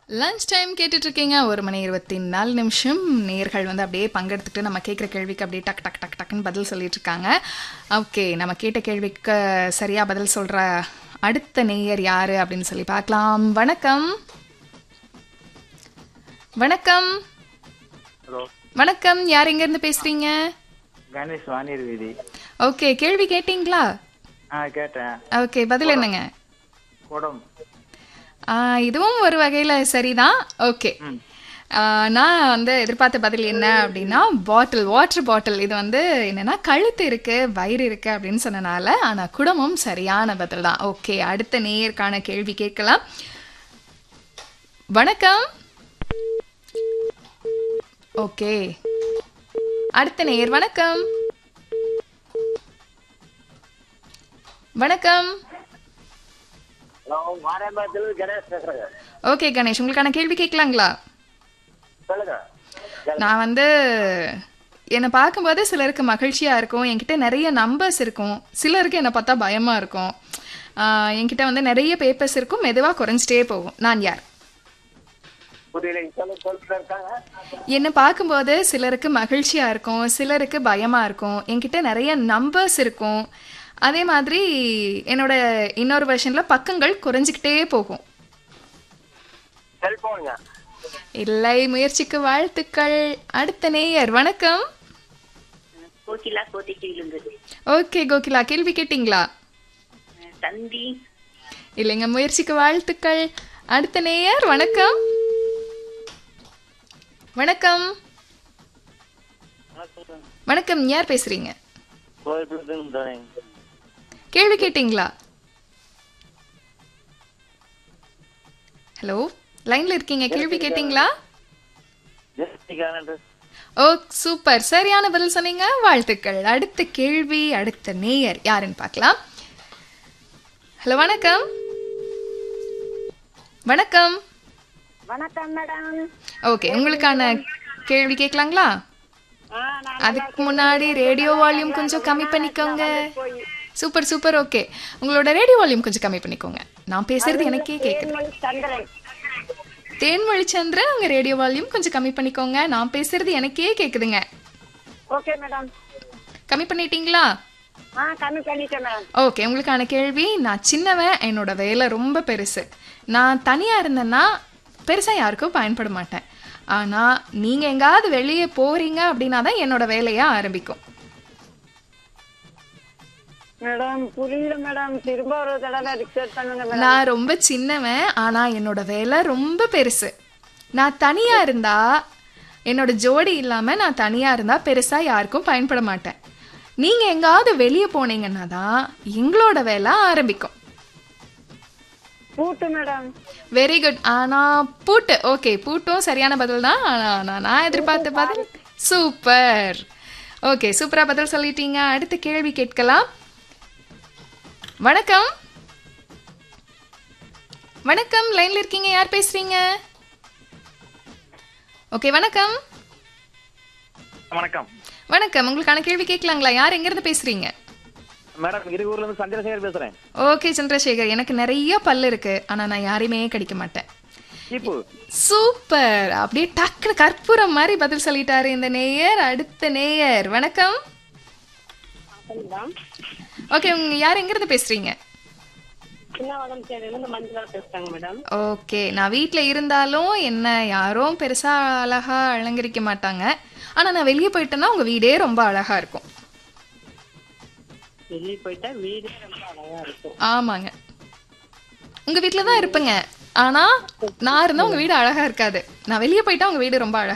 lunch time கேட்டுட்டு இருக்கீங்க ஒரு மணி இருபத்தி நாலு நிமிஷம் நேர்கள் வந்து அப்படியே பங்கெடுத்துட்டு நம்ம கேட்குற கேள்விக்கு அப்படியே டக் டக் டக் டக்குன்னு பதில் சொல்லிட்டு இருக்காங்க ஓகே நம்ம கேட்ட கேள்விக்கு சரியா பதில் சொல்ற அடுத்த நேயர் யாரு அப்படின்னு சொல்லி பார்க்கலாம் வணக்கம் வணக்கம் ஹலோ வணக்கம் யார் எங்க இருந்து பேசுறீங்க கணேஷ் வாணியர் வீதி ஓகே கேள்வி கேட்டிங்களா ஆ கேட்டேன் ஓகே பதில் என்னங்க குடம் ஆ, இதுவும் ஒரு வகையில் சரிதான் ஓகே ம் ஆ, நான் வந்து எதிர்பார்த்த பதில் என்ன அப்படின்னா பாட்டில் வாட்டர் பாட்டில் இது வந்து என்னன்னா கழுத்து இருக்கு வயிறு இருக்கு அப்படின்னு சொன்னனால ஆனா குடமும் சரியான பதில் தான் ஓகே அடுத்த நேயருக்கான கேள்வி கேட்கலாம் வணக்கம் ஓகே அடுத்த நேயர் வணக்கம் வணக்கம் ஹலோ மாரியம்பாத்தில் கணேஷ் பேசுறேங்க ஓகே கணேஷ் உங்களுக்கான கேள்வி கேட்கலாங்களா சொல்லுங்க நான் வந்து என்னை பார்க்கும்போது சிலருக்கு மகிழ்ச்சியாக இருக்கும் என்கிட்ட நிறைய நம்பர்ஸ் இருக்கும் சிலருக்கு என்னை பார்த்தா பயமாக இருக்கும் ஆஹ் என்கிட்ட வந்து நிறைய பேப்பர்ஸ் இருக்கும் மெதுவாக குறைஞ்சிட்டே போகும் நான் யார் புரியல சொல்ல சொல்லிட்டு இருக்காங்க என்னை பார்க்கும்போது சிலருக்கு மகிழ்ச்சியாக இருக்கும் சிலருக்கு பயமாக இருக்கும் என்கிட்ட நிறைய நம்பர்ஸ் இருக்கும் அதே மாதிரி என்னோட இன்னொரு வெர்ஷனில் பக்கங்கள் குறைஞ்சிக்கிட்டே போகும் செல்போனுங்க இல்லை முயற்சிக்கு வாழ்த்துக்கள் அடுத்த நேயர் வணக்கம் கோகிலா கோதிக்கையிலிருந்து ஓகே கோகிலா கேள்வி கேட்டிங்களா தந்தி இல்லைங்க முயற்சிக்கு வாழ்த்துக்கள் அடுத்த நேயர் வணக்கம் வணக்கம் வணக்கம் யார் பேசுறீங்க கேள்வி கேட்டிங்களா ஹலோ லைன்ல இருக்கீங்க கேள்வி கேட்டிங்களா ஓ சூப்பர் சரியான பதில் சொன்னீங்க வாழ்த்துக்கள் அடுத்த கேள்வி அடுத்த நேயர் யாருன்னு பார்க்கலாம் ஹலோ வணக்கம் வணக்கம் வணக்கம் மேடம் ஓகே உங்களுக்கான கேள்வி கேட்கலாங்களா அதுக்கு முன்னாடி ரேடியோ வால்யூம் கொஞ்சம் கம்மி பண்ணிக்கோங்க சூப்பர் சூப்பர் ஓகே உங்களோட ரேடியோ வால்யூம் கொஞ்சம் கம்மி பண்ணிக்கோங்க நான் பேசுறது எனக்கே கேக்குது சந்திரன் தேன்மொழி சந்திரன் உங்க ரேடியோ வால்யூம் கொஞ்சம் கம்மி பண்ணிக்கோங்க நான் பேசுறது எனக்கே கேக்குதுங்க ஓகே மேடம் கம்மி பண்ணிட்டீங்களா ஆ கம்மி பண்ணிட்டேன் மேடம் ஓகே உங்களுக்கான கேள்வி நான் சின்னவன் என்னோட வேலை ரொம்ப பெருசு நான் தனியாக இருந்தேன்னா பெருசாக யாருக்கும் பயன்பட மாட்டேன் ஆனால் நீங்கள் எங்காவது வெளியே போகிறீங்க அப்படின்னா தான் என்னோட வேலையை ஆரம்பிக்கும் மேடம் புரியல மேடம் திரும்ப ஒரு தடவை ரிக்வெஸ்ட் பண்ணுங்க மேடம் நான் ரொம்ப சின்னவன் ஆனால் என்னோட வேலை ரொம்ப பெருசு நான் தனியாக இருந்தா என்னோட ஜோடி இல்லாமல் நான் தனியாக இருந்தால் பெருசாக யாருக்கும் பயன்பட மாட்டேன் நீங்கள் எங்காவது வெளியே போனீங்கன்னா தான் எங்களோட வேலை ஆரம்பிக்கும் பூட்டு மேடம் வெரி குட் ஆனா பூட்டு ஓகே பூட்டும் சரியான பதில் தான் ஆனா நான் நான் எதிர்பார்த்த பதில் சூப்பர் ஓகே சூப்பரா பதில் சொல்லிட்டீங்க அடுத்த கேள்வி கேட்கலாம் வணக்கம் வணக்கம் லைன்ல இருக்கீங்க யார் பேசுறீங்க ஓகே வணக்கம் வணக்கம் வணக்கம் உங்களுக்கான கேள்வி கேட்கலாங்களா யார் எங்க இருந்து பேசுறீங்க மேடம் இருகூர்ல இருந்து சந்திரசேகர் பேசுறேன் ஓகே சந்திரசேகர் எனக்கு நிறைய பல்லு இருக்கு ஆனா நான் யாரையுமே கடிக்க மாட்டேன் இப்போ சூப்பர் அப்படியே டக்குனு கற்பூரம் மாதிரி பதில் சொல்லிட்டாரு இந்த நேயர் அடுத்த நேயர் வணக்கம் ஓகே உங்க யார் எங்க இருந்து பேசுறீங்க சின்ன வடம் சேரிலிருந்து மஞ்சளா பேசுறாங்க மேடம் ஓகே நான் வீட்ல இருந்தாலும் என்ன யாரும் பெருசா அழகா அலங்கரிக்க மாட்டாங்க ஆனா நான் வெளியே போயிட்டேன்னா உங்க வீடே ரொம்ப அழகா இருக்கும் வெளியே போயிட்டா வீடே ரொம்ப அழகா இருக்கும் ஆமாங்க உங்க வீட்ல தான் இருப்பேங்க ஆனா நான் இருந்தா உங்க வீடு அழகா இருக்காது நான் வெளியே போயிட்டா உங்க வீடு ரொம்ப அழகா